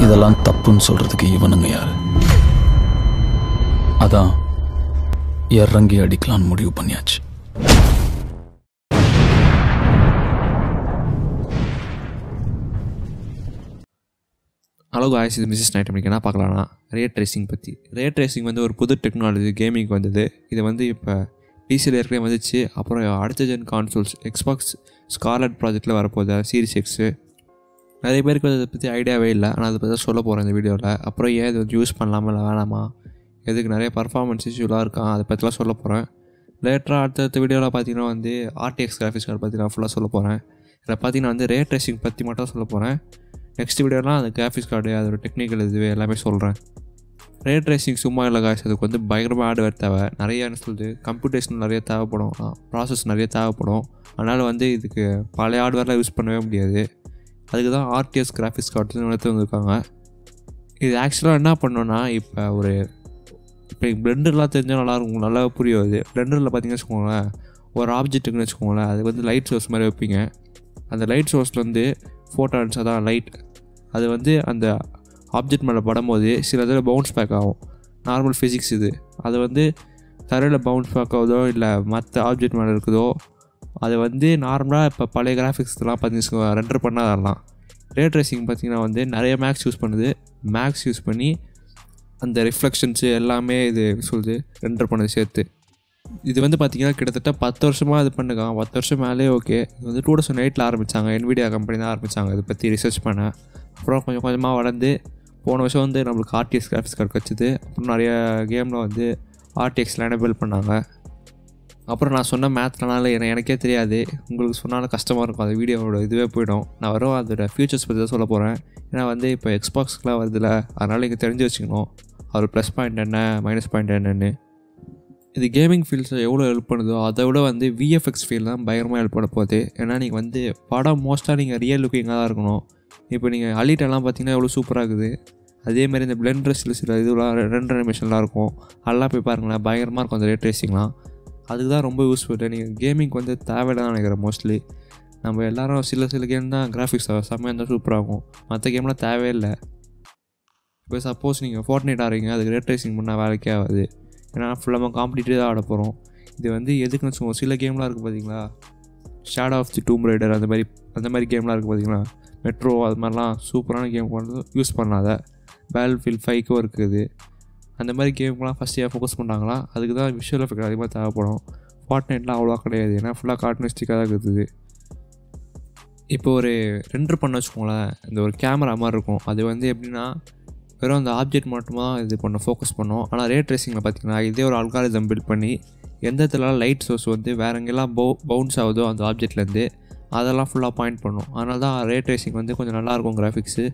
இதெல்லாம் தப்புன்னு சொல்றதுக்கு இவனுங்க யாரு அதான் இறங்கி அடிக்கலான்னு முடிவு பண்ணியாச்சு ஹலோ காய்ஸ் இது மிஸ்ஸஸ் நைட் என்ன பார்க்கலாம்னா ரே ட்ரேசிங் பற்றி ரே ட்ரேசிங் வந்து ஒரு புது டெக்னாலஜி கேமிங் வந்தது இது வந்து இப்போ பிசியில் ஏற்கனவே வந்துச்சு அப்புறம் அடுத்த ஜென் கான்சோல்ஸ் எக்ஸ்பாக்ஸ் ஸ்கார்லட் ப்ராஜெக்ட்டில் வரப்போகுது சீரிஸ் எக்ஸு நிறைய பேருக்கு வந்து அதை பற்றி ஐடியாவே இல்லை ஆனால் அதை பற்றி தான் சொல்ல போகிறேன் இந்த வீடியோவில் அப்புறம் ஏன் இது வந்து யூஸ் பண்ணலாமா இல்லை வேணாமா எதுக்கு நிறைய பர்ஃபார்மன்ஸ் இஷ்யூலாம் இருக்கான் அதை பற்றிலாம் சொல்ல போகிறேன் லேட்டராக அடுத்தடுத்த வீடியோவில் பார்த்தீங்கன்னா வந்து ஆர்டிஎக்ஸ் கிராஃபிக்ஸ் கார்டு பற்றி நான் ஃபுல்லாக சொல்ல போகிறேன் இதில் பார்த்தீங்கன்னா வந்து ரே ட்ரேசிங் பற்றி மட்டும் சொல்ல போகிறேன் நெக்ஸ்ட் வீடியோலாம் அந்த கிராஃபிக்ஸ் கார்டு அதோட டெக்னிக்கல் இதுவே எல்லாமே சொல்கிறேன் ரே ட்ரேசிங் சும்மா இல்லை காசு அதுக்கு வந்து பயங்கரமாக ஹார்ட்வேர் தேவை நிறைய என்ன சொல்லுது கம்ப்யூட்டேஷன் நிறைய தேவைப்படும் ப்ராசஸ் நிறைய தேவைப்படும் அதனால் வந்து இதுக்கு பழைய ஹார்ட்வேர்லாம் யூஸ் பண்ணவே முடியாது அதுக்கு தான் ஆர்டிஎஸ் கிராஃபிக்ஸ் கார்டு எடுத்து வந்திருக்காங்க இது ஆக்சுவலாக என்ன பண்ணோன்னா இப்போ ஒரு இப்போ பிளெண்டர்லாம் தெரிஞ்சால் நல்லாயிருக்கும் நல்லா புரியும் அது பிளெண்டரில் பார்த்தீங்கன்னு வச்சுக்கோங்களேன் ஒரு ஆப்ஜெக்ட்டுன்னு வச்சுக்கோங்களேன் அது வந்து லைட் சோர்ஸ் மாதிரி வைப்பீங்க அந்த லைட் சோர்ஸில் வந்து ஃபோட்டான்ஸ் அதான் லைட் அது வந்து அந்த ஆப்ஜெக்ட் மேலே படும்போது சில இதில் பவுன்ஸ் பேக் ஆகும் நார்மல் ஃபிசிக்ஸ் இது அது வந்து தரையில் பவுன்ஸ் பேக் ஆகுதோ இல்லை மற்ற ஆப்ஜெக்ட் மேலே இருக்குதோ அது வந்து நார்மலாக இப்போ பழைய கிராஃபிக்ஸ்லாம் பார்த்தீங்கன்னா ரெண்டர் பண்ணால் அதெல்லாம் ரே ட்ரேசிங் பார்த்தீங்கன்னா வந்து நிறைய மேக்ஸ் யூஸ் பண்ணுது மேக்ஸ் யூஸ் பண்ணி அந்த ரிஃப்ளெக்ஷன்ஸு எல்லாமே இது சொல்லுது ரெண்டர் பண்ணது சேர்த்து இது வந்து பார்த்திங்கன்னா கிட்டத்தட்ட பத்து வருஷமாக இது பண்ணுக்காங்க பத்து வருஷம் மேலே ஓகே இது வந்து டூ தௌசண்ட் எயிட்டில் ஆரம்பித்தாங்க என்விடியா கம்பெனி தான் ஆரம்பித்தாங்க இதை பற்றி ரிசர்ச் பண்ண அப்புறம் கொஞ்சம் கொஞ்சமாக வளர்ந்து போன வருஷம் வந்து நம்மளுக்கு ஆர்டிஎக்ஸ் கிராஃபிக்ஸ் கார்டு கிடச்சிது அப்புறம் நிறைய கேமில் வந்து ஆர்டிஎக்ஸில் எனபிள் பண்ணாங்க அப்புறம் நான் சொன்ன மேத்னால என எனக்கே தெரியாது உங்களுக்கு சொன்னாலும் கஷ்டமாக இருக்கும் அந்த வீடியோவோட இதுவே போயிடும் நான் வரும் அதோட ஃபியூச்சர்ஸ் பற்றி தான் சொல்ல போகிறேன் ஏன்னா வந்து இப்போ எக்ஸ்பாக்ஸ்க்குலாம் வருதுல்ல அதனால் நீங்கள் தெரிஞ்சு வச்சுக்கணும் அவர் ப்ளஸ் பாயிண்ட் என்ன மைனஸ் பாயிண்ட் என்னென்னு இது கேமிங் ஃபீல்ட்ஸில் எவ்வளோ ஹெல்ப் பண்ணுதோ அதை விட வந்து விஎஃப்எக்ஸ் ஃபீல் தான் பயங்கரமாக ஹெல்ப் பண்ண போகுது ஏன்னா நீங்கள் வந்து படம் மோஸ்ட்டாக நீங்கள் ரியல் லுக்கிங்காக தான் இருக்கணும் இப்போ நீங்கள் அலிட்டெல்லாம் பார்த்தீங்கன்னா எவ்வளோ சூப்பராக இருக்குது அதேமாதிரி இந்த பிளெண்டர்ஸில் சில இதுலாம் ரெண்டு அனிமேஷன்லாம் இருக்கும் அதெல்லாம் போய் பாருங்களேன் பயங்கரமாக இருக்கும் அந்த ரேட் ரேசிங்லாம் அதுக்கு தான் ரொம்ப யூஸ்ஃபுல் நீங்கள் கேமிங்க்கு வந்து தேவையில்லை தான் நினைக்கிறேன் மோஸ்ட்லி நம்ம எல்லாரும் சில சில கேம் தான் கிராஃபிக்ஸ் செம்மையாக இருந்தால் சூப்பராகும் மற்ற கேம்லாம் தேவையில்லை இப்போ சப்போஸ் நீங்கள் ஃபோர்ட் நைட் ஆடுறீங்க அதுக்கு ரேட் ரேசிங் பண்ணால் வேலைக்கே ஆகாது ஏன்னா ஃபுல்லாக காம்படிட்டிவ் தான் ஆட போகிறோம் இது வந்து எதுக்குன்னு வச்சுக்கோங்க சில கேம்லாம் இருக்குது பார்த்தீங்களா shadow of the tomb raider அந்த மாதிரி அந்த மாதிரி கேம்லாம் இருக்குது பார்த்தீங்களா மெட்ரோ அது மாதிரிலாம் சூப்பரான கேம் வந்து யூஸ் பண்ணாத பேல் ஃபீல் ஃபைக்கும் இருக்குது அந்த மாதிரி கேமுக்குலாம் ஃபஸ்ட் இயர் ஃபோக்கஸ் பண்ணுறாங்களா அதுக்கு தான் விஷுவல் எஃபெக்ட் அதிகமாக தேவைப்படும் ஃபார்ட் நைட்லாம் அவ்வளோவா கிடையாது ஏன்னா ஃபுல்லாக கார்ட்டூனிஸ்டிக்காக தான் இருக்குது இப்போ ஒரு ரெண்டர் பண்ண வச்சுக்கோங்களேன் இந்த ஒரு கேமரா மாதிரி இருக்கும் அது வந்து எப்படின்னா வெறும் அந்த ஆப்ஜெக்ட் மட்டுமா இது பண்ண ஃபோக்கஸ் பண்ணோம் ஆனால் ரே ட்ரேசிங்கில் பார்த்தீங்கன்னா இதே ஒரு அல்காரிதம் பில்ட் பண்ணி எந்த இடத்துலலாம் லைட் சோர்ஸ் வந்து வேற எங்கெல்லாம் பவு பவுன்ஸ் ஆகுதோ அந்த ஆப்ஜெக்ட்லேருந்து அதெல்லாம் ஃபுல்லாக பாயிண்ட் பண்ணும் அதனால தான் ரே ட்ரேசிங் வந்து கொஞ்சம் நல்லாயிருக்கும் கிராஃபிக்ஸு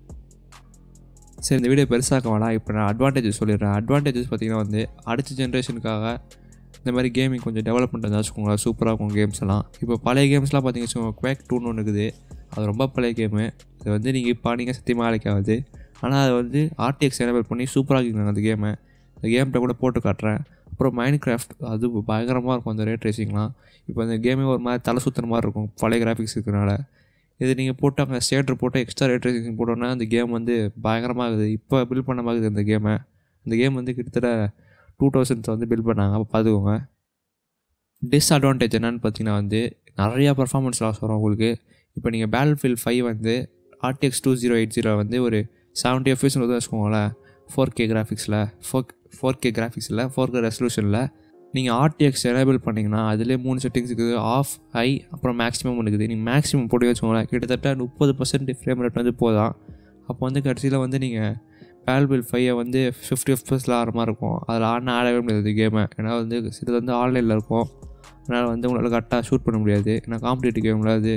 சரி இந்த வீடியோ பெருசாக்க வேணாம் இப்போ நான் அட்வான்டேஜஸ் சொல்லிடுறேன் அட்வான்டேஜஸ் பார்த்திங்கன்னா வந்து அடுத்த ஜென்ரேஷனுக்காக இந்த மாதிரி கேமிங் கொஞ்சம் டெவலப்மெண்ட் இருந்தால் வச்சுக்கோங்களேன் சூப்பராக இருக்கும் கேம்ஸ் எல்லாம் இப்போ பழைய கேம்ஸ்லாம் பார்த்தீங்கன்னு வச்சுக்கோங்க குவேக் டூன்னு ஒன்று இருக்குது அது ரொம்ப பழைய கேமு அது வந்து நீங்கள் இப்போ நீங்கள் சத்தியமாக அழைக்காது ஆனால் அது வந்து ஆர்டிஎக்ஸ் எனபிள் பண்ணி சூப்பராக இருக்குங்க அந்த கேமை அந்த கேம்கிட்ட கூட போட்டு காட்டுறேன் அப்புறம் மைண்ட் கிராஃப்ட் அது பயங்கரமாக இருக்கும் அந்த ரேட் ரேசிங்லாம் இப்போ அந்த கேமே ஒரு மாதிரி தலை சுற்றுற மாதிரி இருக்கும் பழைய கிராஃபிக்ஸ் இருக்கிறனால இது நீங்கள் போட்டு அங்கே ஸ்டேட்டர் போட்டு எக்ஸ்ட்ரா ரேட் ரேசிங் போட்டோன்னா அந்த கேம் வந்து பயங்கரமாக இருக்குது இப்போ பில்ட் பண்ண மாதிரி அந்த கேமை அந்த கேம் வந்து கிட்டத்தட்ட டூ தௌசண்ட்ஸ் வந்து பில்ட் பண்ணாங்க அப்போ பார்த்துக்கோங்க டிஸ்அட்வான்டேஜ் என்னென்னு பார்த்தீங்கன்னா வந்து நிறையா பர்ஃபார்மன்ஸ் லாஸ் வரும் உங்களுக்கு இப்போ நீங்கள் பேல் ஃபீல் ஃபைவ் வந்து RTX two zero eight zero வந்து ஒரு செவன்ட்டி எஃப்எஸ்னு வந்து வச்சுக்கோங்களேன் ஃபோர் கே கிராஃபிக்ஸில் ஃபோர் ஃபோர் கே கிராஃபிக்ஸில் ஃபோர் கே ரெசல்யூஷனில் நீங்கள் ஆர்டிஎக்ஸ் எனேபிள் பண்ணிங்கன்னா அதிலே மூணு செட்டிங்ஸ் இருக்குது ஆஃப் ஹை அப்புறம் மேக்ஸிமம் இருக்குது நீங்கள் மேக்ஸிமம் போட்டு வச்சுக்கோங்களேன் கிட்டத்தட்ட முப்பது பர்சன்ட் ஃப்ரேம் ரேட் வந்து போதான் அப்போ வந்து கடைசியில் வந்து நீங்கள் பேல்பில் ஃபைவை வந்து ஃபிஃப்டி எஃப்எஸில் ஆகிற மாதிரி இருக்கும் அதில் ஆடினா ஆடவே முடியாது கேமை ஏன்னா வந்து சிலது வந்து ஆன்லைனில் இருக்கும் அதனால் வந்து உங்களால் கரெக்டாக ஷூட் பண்ண முடியாது ஏன்னா காம்படிட்டிவ் கேமில் அது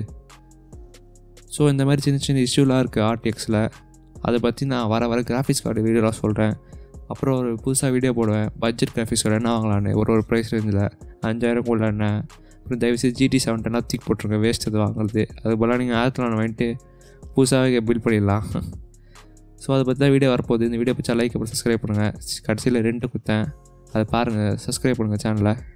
ஸோ இந்த மாதிரி சின்ன சின்ன இஷ்யூலாம் இருக்குது ஆர்டிஎக்ஸில் அதை பற்றி நான் வர வர கிராஃபிக்ஸ் கார்டு வீடியோலாம் சொல்கிறேன் அப்புறம் ஒரு புதுசாக வீடியோ போடுவேன் பட்ஜெட் கிராஃபிக்ஸ் கார்டு என்ன வாங்கலான்னு ஒரு ஒரு ப்ரைஸ் ரேஞ்சில் அஞ்சாயிரம் உள்ள என்ன அப்புறம் தயவுசெய்து ஜிடி செவன் டென்னாக தூக்கி போட்டுருங்க வேஸ்ட் அது வாங்குறது அது போல் நீங்கள் ஆயிரத்தி நான் வாங்கிட்டு புதுசாகவே பில்ட் பண்ணிடலாம் ஸோ அதை பற்றி தான் வீடியோ வரப்போகுது இந்த வீடியோ பிடிச்சா லைக் அப்புறம் சப்ஸ்கிரைப் பண்ணுங்கள் கடைசியில் ரெண்டு குத்தேன் அதை பாருங்கள் சப்ஸ்கிரைப் பண்ணுங்கள் சேனலை